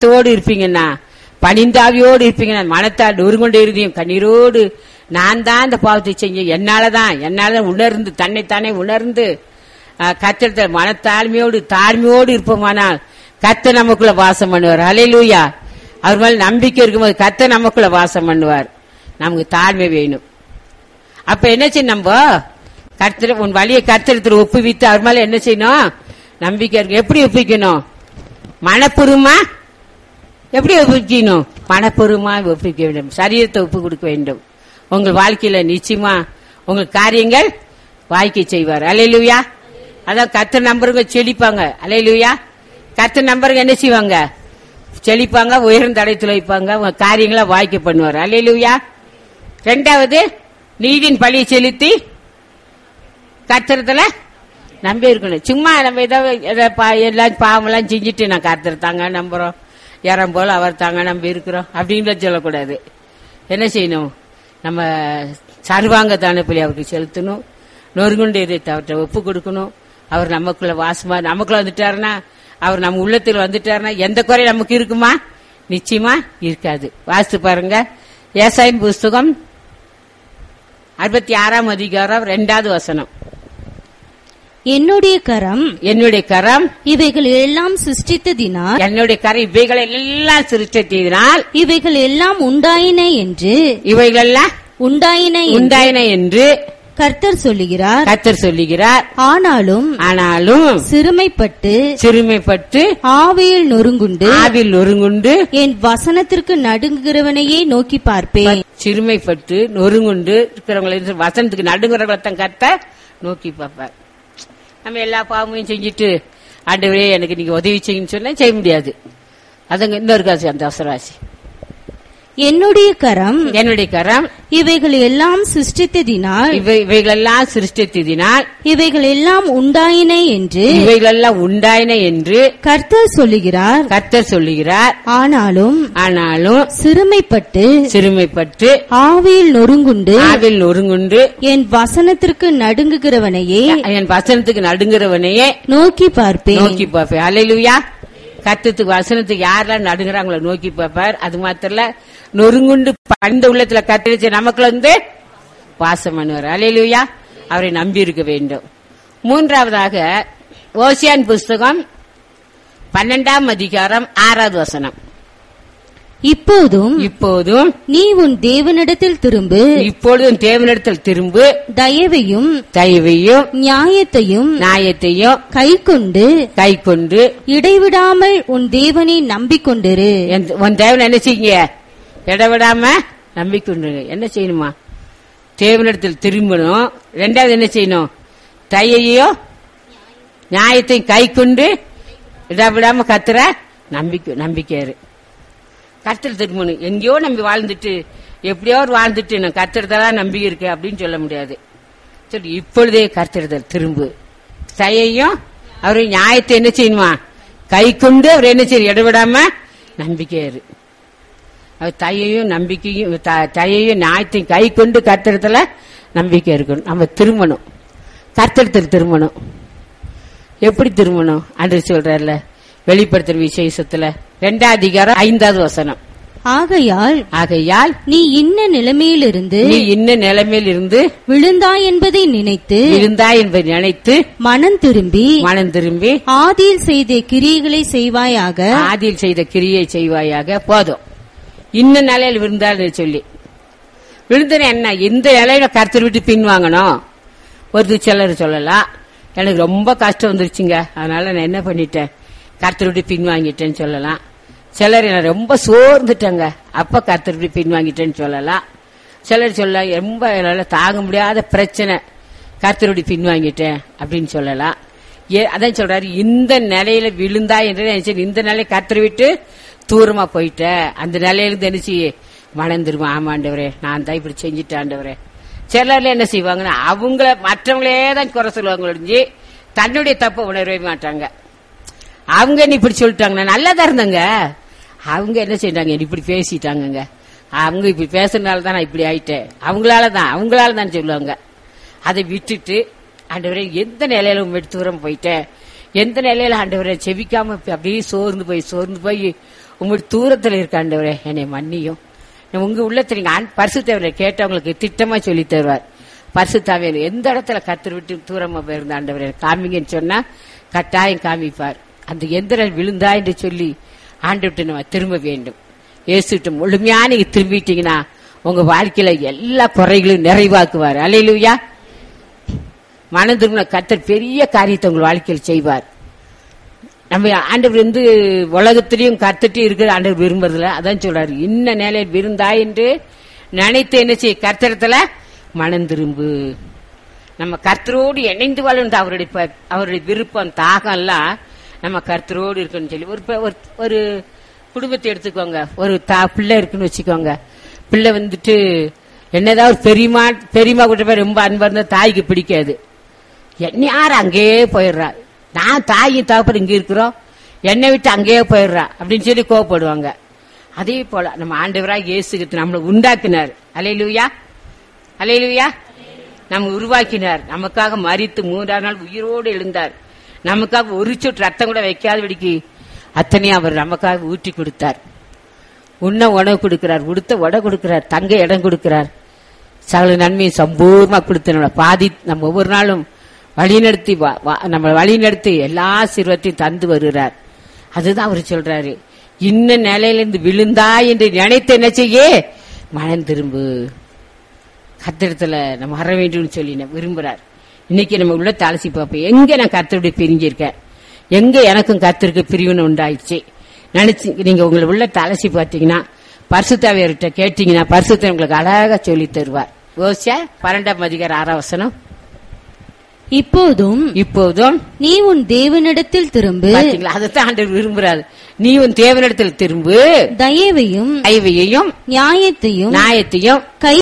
தோடு இருப்பீங்கன்னா பனிந்தாவியோடு இருப்பீங்கன்னா மனத்தால் ஒருங்கொண்டு இருந்தையும் கண்ணீரோடு நான் தான் இந்த பாவத்தை செஞ்சேன் என்னாலதான் என்னாலதான் உணர்ந்து தன்னைத்தானே உணர்ந்து கத்திரத்தை மனத்தாழ்மையோடு தாழ்மையோடு இருப்போமானால் கத்த நமக்குள்ள வாசம் பண்ணுவார் அலையிலூயா அவர் மேல நம்பிக்கை இருக்கும்போது கத்த நமக்குள்ள வாசம் பண்ணுவார் நமக்கு தாழ்மை வேணும் அப்ப என்ன செய்யணும் நம்ம கர்த்தர் உன் வழியை கர்த்தரத்தில் ஒப்புவித்து அவர் மேல என்ன செய்யணும் நம்பிக்கை இருக்கு எப்படி ஒப்பிக்கணும் மனப்பூர்வமா எப்படி ஒப்புக்கணும் மனப்பூர்வமா ஒப்புக்க வேண்டும் சரீரத்தை ஒப்பு கொடுக்க வேண்டும் உங்கள் வாழ்க்கையில நிச்சயமா உங்கள் காரியங்கள் வாய்க்கை செய்வார் அலையிலுயா அதான் கத்த நம்பருங்க செழிப்பாங்க அலையிலுயா கத்த நம்பருங்க என்ன செய்வாங்க செழிப்பாங்க உயர்ந்த தடயத்தில் வைப்பாங்க உங்க காரியங்களை வாய்க்க பண்ணுவார் அலையிலுயா ரெண்டாவது நீதியின் பழியை செலுத்தி கத்திரத்துல நம்பி இருக்கணும் சும்மா நம்ம ஏதோ ஏதோ பா- எல்லாம் பாவம்லாம் செஞ்சுட்டு நான் கர்த்தர் தாங்க நம்புறோம் இறம் போல அவர் தாங்க நம்பி இருக்கிறோம் அப்படின்னு சொல்லக்கூடாது என்ன செய்யணும் நம்ம சர்வாங்க தானப்பலி அவருக்கு செலுத்தணும் நொறுங்குண்டு இதை அவர்கிட்ட ஒப்பு கொடுக்கணும் அவர் நமக்குள்ள வாசமா நமக்குள்ள வந்துட்டாருன்னா அவர் நம்ம உள்ளத்தில் வந்துட்டாருன்னா எந்த குறை நமக்கு இருக்குமா நிச்சயமா இருக்காது வாசித்து பாருங்க ஏசாயம் புஸ்தகம் அறுபத்தி ஆறாம் அதிகாரம் ரெண்டாவது வசனம் என்னுடைய கரம் என்னுடைய கரம் இவைகள் எல்லாம் சிருஷ்டித்ததினால் என்னுடைய கரம் இவைகளை எல்லாம் சிருஷ்டித்ததினால் இவைகள் எல்லாம் உண்டாயின என்று இவைகளெல்லாம் உண்டாயின என்று உண்டாயின என்று கர்த்தர் சொல்லுகிறார் கத்தர் சொல்லுகிறார் ஆனாலும் ஆனாலும் சிறுமைப்பட்டு சிறுமைப்பட்டு ஆவியில் நொறுங்குண்டு ஆவில் ஒருங்குண்டு என் வசனத்திற்கு நடுங்குகிறவனையே நோக்கி பார்ப்பேன் சிறுமைப்பட்டு நொறுங்குண்டு இருக்கிறவங்களை வசனத்துக்கு நடுங்குறவங்களை தான் கத்த நோக்கி பார்ப்பார் நம்ம எல்லா பாவமையும் செஞ்சுட்டு ஆண்டவரே எனக்கு நீங்க உதவி செய்யுன்னு சொன்னா செய்ய முடியாது அதுங்க இன்னொரு காசு அந்த அவசரவாசி என்னுடைய கரம் என்னுடைய கரம் இவைகள் எல்லாம் சிருஷ்டித்ததினால் இவை இவைகளெல்லாம் சிருஷ்டித்ததினால் இவைகள் எல்லாம் உண்டாயின என்று இவைகளெல்லாம் உண்டாயின என்று கர்த்தர் சொல்லுகிறார் கர்த்தர் சொல்லுகிறார் ஆனாலும் ஆனாலும் சிறுமைப்பட்டு சிறுமைப்பட்டு ஆவியில் நொறுங்குண்டு ஆவில் நொறுங்குண்டு என் வசனத்திற்கு நடுங்குகிறவனையே என் வசனத்துக்கு நடுங்கிறவனையே நோக்கி பார்ப்பேன் நோக்கி பார்ப்பேன் அலையிலுயா கத்துக்கு வசனத்துக்கு யாரெல்லாம் நடுங்கிறாங்களோ நோக்கி பார்ப்பார் அது மாத்திரம் இல்ல, நொறுங்குண்டு பண்ட உள்ளத்துல கத்தரிச்சு நமக்குள்ள வந்து வாசம் பண்ணுவார் அலையிலுயா அவரை நம்பி இருக்க வேண்டும் மூன்றாவதாக ஓசியான் புஸ்தகம் பன்னெண்டாம் அதிகாரம் ஆறாவது வசனம் இப்போதும் இப்போதும் நீ உன் தேவனிடத்தில் திரும்பு இப்பொழுதும் தேவனிடத்தில் திரும்பு தயவையும் தயவையும் நியாயத்தையும் நியாயத்தையும் கைக்கொண்டு கை கொண்டு இடைவிடாமல் உன் தேவனை நம்பிக்கொண்டிரு என்- உன் தேவன் என்ன செய்யுங்க இடவிடாம நம்பிக்கொண்டுங்க என்ன செய்யணுமா தேவனிடத்தில் திரும்பணும் ரெண்டாவது என்ன செய்யணும் தையையும் நியாயத்தையும் கை கொண்டு இடவிடாம கத்துற நம்பிக்கை நம்பிக்கையாரு கத்தல் திரும்பணும் எங்கேயோ நம்பி வாழ்ந்துட்டு எப்படியோ ஒரு வாழ்ந்துட்டு நான் கத்திரத்தான் நம்பிக்கை இருக்கு அப்படின்னு சொல்ல முடியாது சரி இப்பொழுதே கர்த்தரிடத்தில் திரும்பு தயையும் அவரை நியாயத்தை என்ன செய்யணுமா கை கொண்டு அவர் என்ன செய்ய இடவிடாம நம்பிக்கையாரு அவர் தையையும் நம்பிக்கையும் த- தையையும் நியாயத்தையும் கை கொண்டு கர்த்தரத்துல நம்பிக்கை இருக்கணும் நம்ம திரும்பணும் கர்த்தரத்தில் திரும்பணும் எப்படி திரும்பணும் அன்று சொல்றாருல வெளிப்படுத்துற விசேஷத்துல ரெண்டாம் அதிகாரம் ஐந்தாவது வசனம் ஆகையால் ஆகையால் நீ இன்ன நிலைமையிலிருந்து நீ இன்ன நிலைமையில் இருந்து விழுந்தாய் என்பதை நினைத்து இருந்தாய் என்பதை நினைத்து மனம் திரும்பி மனம் திரும்பி ஆதியில் செய்த கிரியைகளை செய்வாயாக ஆதியில் செய்த கிரியை செய்வாயாக போதும் இன்னும் நிலையில் விழுந்தாள் சொல்லி விழுந்தன என்ன இந்த நிலையில கருத்து விட்டு பின்வாங்கணும் ஒரு சிலர் சொல்லலாம் எனக்கு ரொம்ப கஷ்டம் வந்துருச்சுங்க அதனால நான் என்ன பண்ணிட்டேன் கருத்து விட்டு பின்வாங்கிட்டேன்னு சொல்லலாம் சிலர் என்ன ரொம்ப சோர்ந்துட்டேங்க அப்ப கருத்து விட்டு பின்வாங்கிட்டேன்னு சொல்லலாம் சிலர் சொல்ல ரொம்ப என்னால தாங்க முடியாத பிரச்சனை கர்த்தருடைய பின்வாங்கிட்டேன் அப்படின்னு சொல்லலாம் ஏ அதான் சொல்றாரு இந்த நிலையில விழுந்தா என்று நினைச்சு இந்த நிலையை கர்த்தரை விட்டு தூரமா போயிட்ட அந்த நிலையிலிருந்து நினைச்சு மணந்துருமா ஆமாண்டவரே நான் தான் இப்படி செஞ்சுட்டேன் ஆண்டவரே சிலர்ல என்ன செய்வாங்கன்னா அவங்கள மற்றவங்களே தான் குறை சொல்லுவாங்க ஒழிஞ்சு தன்னுடைய தப்பை உணரவே மாட்டாங்க அவங்க என்ன இப்படி சொல்லிட்டாங்க நான் நல்லா தான் இருந்தேங்க அவங்க என்ன செய்றாங்க என்னை இப்படி பேசிட்டாங்கங்க அவங்க இப்படி பேசுறதுனால தான் நான் இப்படி ஆயிட்டேன் அவங்களால தான் அவங்களால தான் சொல்லுவாங்க அதை விட்டுட்டு ஆண்டவரே எந்த நிலையில உங்க தூரம் போயிட்டேன் எந்த நிலையில ஆண்டவரே செவிக்காம இப்ப அப்படியே சோர்ந்து போய் சோர்ந்து போய் உங்களுடைய தூரத்துல இருக்க ஆண்டவரே என்னை மன்னியும் உங்க உள்ளத்துல நீங்க ஆண்- பரிசுத்தவரை கேட்டவங்களுக்கு திட்டமா சொல்லி தருவார் பரிசுத்தாவியர் எந்த இடத்துல கத்தர் விட்டு தூரமா போயிருந்த ஆண்டவரே காமிங்கன்னு சொன்னா கட்டாயம் காமிப்பார் அந்த எந்திரன் விழுந்தா என்று சொல்லி ஆண்டு நம்ம திரும்ப வேண்டும் இயேசுட்டு முழுமையா நீங்க திரும்பிட்டீங்கன்னா உங்க வாழ்க்கையில எல்லா குறைகளையும் நிறைவாக்குவார் அலையிலுயா மனம் திரும்பின கத்தர் பெரிய காரியத்தை உங்கள் வாழ்க்கையில் செய்வார் நம்ம ஆண்டவர் வந்து உலகத்திலையும் கத்துட்டு இருக்கிற ஆண்டவர் விரும்புறதுல அதான் சொல்றாரு இன்ன நிலையில் விருந்தா என்று நினைத்து என்ன செய்ய கர்த்தரத்துல மனம் திரும்பு நம்ம கர்த்தரோடு இணைந்து வாழணும் அவருடைய ப- அவருடைய விருப்பம் தாகம் எல்லாம் நம்ம கர்த்தரோடு இருக்குன்னு சொல்லி ஒரு ப- ஒரு- ஒரு குடும்பத்தை எடுத்துக்கோங்க ஒரு தா பிள்ளை இருக்குன்னு வச்சுக்கோங்க பிள்ளை வந்துட்டு என்னதான் ஒரு பெரியமா பெரியமா கூட போய் ரொம்ப அன்பா இருந்தா தாய்க்கு பிடிக்காது என்ன யார் அங்கேயே போயிடுறா நான் தாயும் தகப்பன் இங்க இருக்கிறோம் என்னை விட்டு அங்கேயே போயிடுறா அப்படின்னு சொல்லி கோவப்படுவாங்க அதே போல நம்ம ஆண்டவராக இயேசுக்கு நம்மளை உண்டாக்கினார் அலையிலுயா அலையிலுயா நம்ம உருவாக்கினார் நமக்காக மறித்து மூன்றாம் நாள் உயிரோடு எழுந்தார் நமக்காக ஒரு சொட்டு ரத்தம் கூட வைக்காதபடிக்கு அத்தனையும் அவர் நமக்காக ஊற்றி கொடுத்தார் உண்ண உணவு கொடுக்கிறார் உடுத்த உடை கொடுக்கிறார் தங்க இடம் கொடுக்கிறார் சகல நன்மையை சம்பூர்ணமா கொடுத்து நம்மளை பாதி நம்ம ஒவ்வொரு நாளும் வழிநடத்தி வா- வா- நம்ம வழிநடத்தி எல்லா சிறுவத்தையும் தந்து வருகிறார் அதுதான் அவர் சொல்றாரு இன்ன நிலையிலிருந்து விழுந்தா என்று நினைத்து என்ன செய்ய மனம் திரும்பு கத்திரத்துல நம்ம வர வேண்டும்னு சொல்லி நான் விரும்புறார் இன்னைக்கு நம்ம உள்ள அலசி பார்ப்போம் எங்க நான் கத்தருடைய பிரிஞ்சிருக்கேன் எங்க எனக்கும் கத்திற்கு பிரிவினை உண்டாயிடுச்சு நினைச்சு நீங்க உங்களை உள்ள அலசி பார்த்தீங்கன்னா பரிசுத்தாவியர்கிட்ட கேட்டீங்கன்னா பரிசுத்த உங்களுக்கு அழகா சொல்லி தருவார் யோசிச்சா பன்னெண்டாம் அதிகார ஆறாவசனம் இப்போதும் இப்போதும் நீ உன் தேவனிடத்தில் திரும்பு பாத்தீங்களா அதைத்தான் ஆண்டவர் விரும்புறாரு நீ உன் தேவனிடத்தில் திரும்பு தயவையும் ஐவையையும் நியாயத்தையும் நியாயத்தையும் கை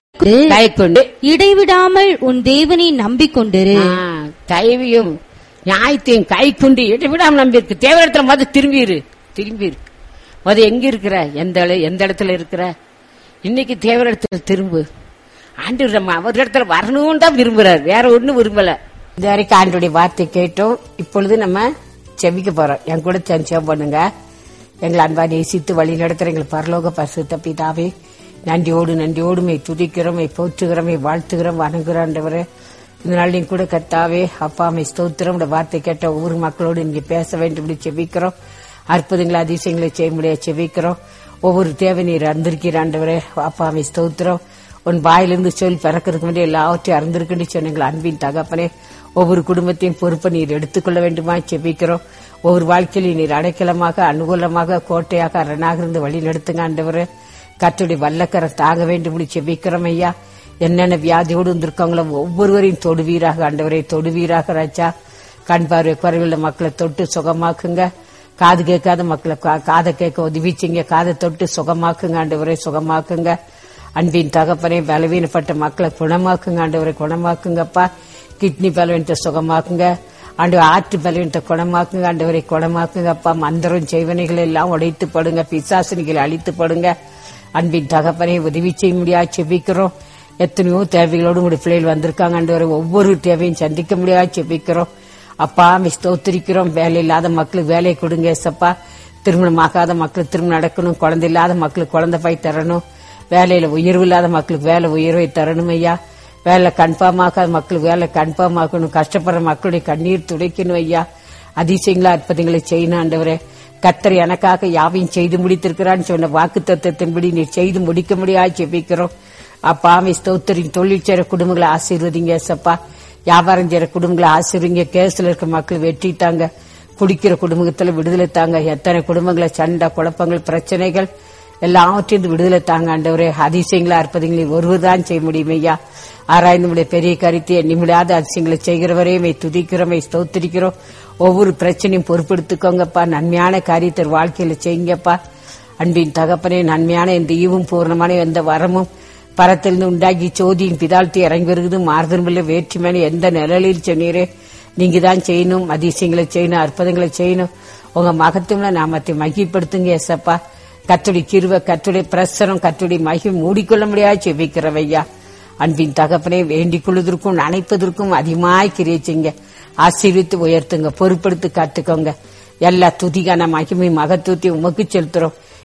கை கொண்டு இடைவிடாமல் உன் தேவனை நம்பிக்கொண்டிரு ஆ, தயவையும் நியாயத்தையும் கை கொண்டு இடைவிடாம நம்பி இருக்கு தேவனிடத்துல மொதல் திரும்பிரு திரும்பிரு முத எங்க இருக்கிற எந்த இட- எந்த இடத்துல இருக்கிற இன்னைக்கு தேவனிடத்துல திரும்பு ஆண்டு நம்ம அவர் இடத்துல வரணும்னு தான் விரும்புறாரு வேற ஒண்ணும் விரும்பல இது வரைக்கும் ஆண்டுடைய வார்த்தை கேட்டோம் இப்பொழுது நம்ம செவிக்க போறோம் என் கூட சேர்ந்து செவ் பண்ணுங்க எங்களை அன்பா நேசித்து வழி நடத்துற எங்கள் பரலோக பரிசுத்த பிதாவே நன்றியோடு நன்றியோடு மை துதிக்கிறோம் மை போற்றுகிறோம் மை வாழ்த்துகிறோம் வணங்குறாண்டவரே இந்த நாள் நீ கூட கத்தாவே அப்பா மை ஸ்தோத்திரம் உடைய வார்த்தை கேட்ட ஒவ்வொரு மக்களோடு நீங்க பேச வேண்டும் இப்படி செபிக்கிறோம் அற்புதங்களை அதிசயங்களை செய்ய முடியாது செபிக்கிறோம் ஒவ்வொரு தேவை நீர் அறிந்திருக்கிறாண்டவரே அப்பா மை ஸ்தோத்திரம் உன் வாயிலிருந்து சொல் பிறக்கிறதுக்கு முன்னாடி எல்லாவற்றையும் அறிந்திருக்குன்னு சொன்னீங்கள் அன்பின் தகப்பனே ஒவ்வொரு குடும்பத்தையும் பொறுப்பை நீர் எடுத்துக்கொள்ள வேண்டுமா செபிக்கிறோம் ஒவ்வொரு வாழ்க்கையிலும் நீர் அடைக்கலமாக அனுகூலமாக கோட்டையாக அரணாக இருந்து வழி நடத்துங்க ஆண்டவரே கத்துடைய வல்லக்கரம் தாங்க வேண்டும் செபிக்கிறோம் ஐயா என்னென்ன வியாதியோடு வந்திருக்காங்களோ ஒவ்வொருவரையும் தொடுவீராக ஆண்டவரை தொடுவீராக ராஜா கண் பார்வை குறைவுள்ள மக்களை தொட்டு சுகமாக்குங்க காது கேட்காத மக்களை கா- காதை கேட்க உதவிச்சிங்க காதை தொட்டு சுகமாக்குங்க ஆண்டவரை சுகமாக்குங்க அன்பின் தகப்பனே பலவீனப்பட்ட மக்களை குணமாக்குங்க ஆண்டவரை குணமாக்குங்கப்பா கிட்னி பலவீனத்தை சுகமாக்குங்க ஆண்டு ஆற்று பலவீனத்தை குணமாக்குங்க ஆண்டவரை குணமாக்குங்கப்பா மந்திரம் செய்வனைகள் எல்லாம் உடைத்து படுங்க பிசாசனிகளை அழித்து படுங்க அன்பின் தகப்பனை உதவி செய்ய முடியாது செபிக்கிறோம் எத்தனையோ தேவைகளோடு உங்களுடைய பிள்ளைகள் வந்திருக்காங்க ஆண்டவரை ஒவ்வொரு தேவையும் சந்திக்க முடியாது செபிக்கிறோம் அப்பா மை ஸ்தோத்திரிக்கிறோம் வேலை இல்லாத மக்களுக்கு வேலை கொடுங்க ஏசப்பா திருமணம் ஆகாத மக்களுக்கு திருமணம் நடக்கணும் குழந்தை இல்லாத மக்களுக்கு குழந்தை பாய் தரணும் வேலையில உயர்வு இல்லாத மக்களுக்கு வேலை உயர்வை தரணும் ஐயா வேலை கன்ஃபார்ம் ஆகாத மக்களுக்கு வேலை கன்ஃபார்ம் ஆக்கணும் கஷ்டப்படுற மக்களுடைய கண்ணீர் துடைக்கணும் ஐயா அதிசயங்களா அற்புதங்களை செய்யணும் ஆண்டவரே கத்தர் எனக்காக யாவையும் செய்து முடித்திருக்கிறான்னு சொன்ன வாக்கு தத்துவத்தின்படி நீ செய்து முடிக்க முடியாது ஜெபிக்கிறோம் அப்பா ஆமை ஸ்தோத்தரின் தொழில் செய்ற குடும்பங்களை ஆசீர்வதிங்க ஏசப்பா வியாபாரம் செய்யற குடும்பங்களை ஆசீர்வதிங்க கேஸ்ல இருக்க மக்கள் வெற்றி தாங்க குடிக்கிற குடும்பத்துல விடுதலை தாங்க எத்தனை குடும்பங்களை சண்டை குழப்பங்கள் பிரச்சனைகள் எல்லாவற்றையும் விடுதலை தாங்க ஆண்டவரே அதிசயங்களா அற்புதங்களை ஒருவர் தான் செய்ய முடியும் ஐயா ஆராய்ந்து முடிய பெரிய கருத்தை எண்ணி முடியாத அதிசயங்களை செய்கிறவரே மை துதிக்கிறோம் மை ஸ்தோத்திரிக்கிறோம் ஒவ்வொரு பிரச்சனையும் பொறுப்பெடுத்துக்கோங்கப்பா நன்மையான காரியத்தை வாழ்க்கையில செய்யுங்கப்பா அன்பின் தகப்பனே நன்மையான இந்த ஈவும் பூர்ணமான எந்த வரமும் பரத்திலிருந்து உண்டாகி சோதியின் பிதாழ்த்தி இறங்கி வருகிறது மாறுதல் வேற்றுமையான எந்த நிழலில் சொன்னீரே நீங்க தான் செய்யணும் அதிசயங்களை செய்யணும் அற்புதங்களை செய்யணும் உங்க மகத்துவம்ல நாமத்தை மகிப்படுத்துங்க எசப்பா கத்துடைய கிருவ கத்துடைய பிரசனம் கத்துடைய மகி மூடிக்கொள்ள முடியாது செபிக்கிறவையா அன்பின் தகப்பனை வேண்டிக் கொள்வதற்கும் நினைப்பதற்கும் அதிகமாய் கிரியச்சிங்க ஆசீர்வித்து உயர்த்துங்க பொறுப்படுத்தி காத்துக்கோங்க எல்லா துதிகான மகிமை மகத்துவத்தை உமக்கு செலுத்துறோம்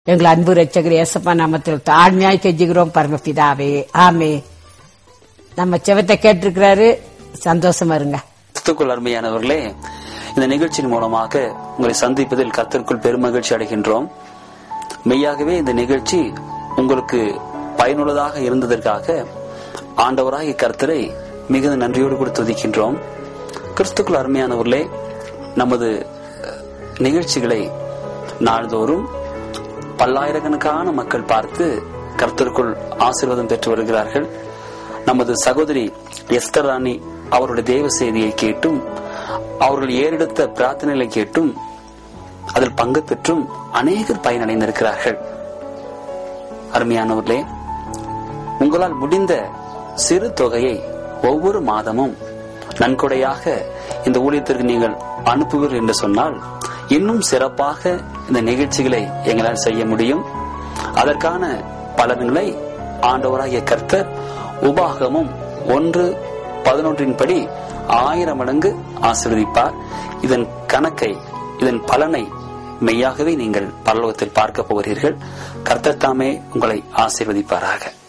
எங்கள் அன்பு ரட்சகர் ஏசப்பா நாமத்தில் தாழ்மையாய் கெஞ்சுகிறோம் பரமபிதாவே ஆமே நம்ம செவத்தை கேட்டிருக்கிறாரு சந்தோஷமா இருங்க கிறிஸ்துக்குள் அருமையானவர்களே இந்த நிகழ்ச்சியின் மூலமாக உங்களை சந்திப்பதில் கர்த்தருக்குள் பெருமகிழ்ச்சி அடைகின்றோம் மெய்யாகவே இந்த நிகழ்ச்சி உங்களுக்கு பயனுள்ளதாக இருந்ததற்காக ஆண்டவராகிய கர்த்தரை மிகுந்த நன்றியோடு கூட துதிக்கின்றோம் கிறிஸ்துக்குள் அருமையானவர்களே நமது நிகழ்ச்சிகளை நாள்தோறும் பல்லாயிரக்கணக்கான மக்கள் பார்த்து கர்த்தருக்குள் ஆசீர்வாதம் பெற்று வருகிறார்கள் நமது சகோதரி எஸ்தர் ராணி அவருடைய தேவ செய்தியை கேட்டும் அவர்கள் ஏறெடுத்த பிரார்த்தனைகளை கேட்டும் அதில் பங்கு பெற்றும் அநேகர் பயனடைந்திருக்கிறார்கள் அருமையானவர்களே உங்களால் முடிந்த சிறு தொகையை ஒவ்வொரு மாதமும் நன்கொடையாக இந்த ஊழியத்திற்கு நீங்கள் அனுப்புவீர்கள் என்று சொன்னால் இன்னும் சிறப்பாக இந்த நிகழ்ச்சிகளை எங்களால் செய்ய முடியும் அதற்கான பலன்களை ஆண்டவராகிய கர்த்தர் உபாகமும் ஒன்று பதினொன்றின் படி ஆயிரம் மடங்கு ஆசீர்வதிப்பார் இதன் கணக்கை இதன் பலனை மெய்யாகவே நீங்கள் பரலோகத்தில் பார்க்க போகிறீர்கள் கர்த்தர் தாமே உங்களை ஆசீர்வதிப்பாராக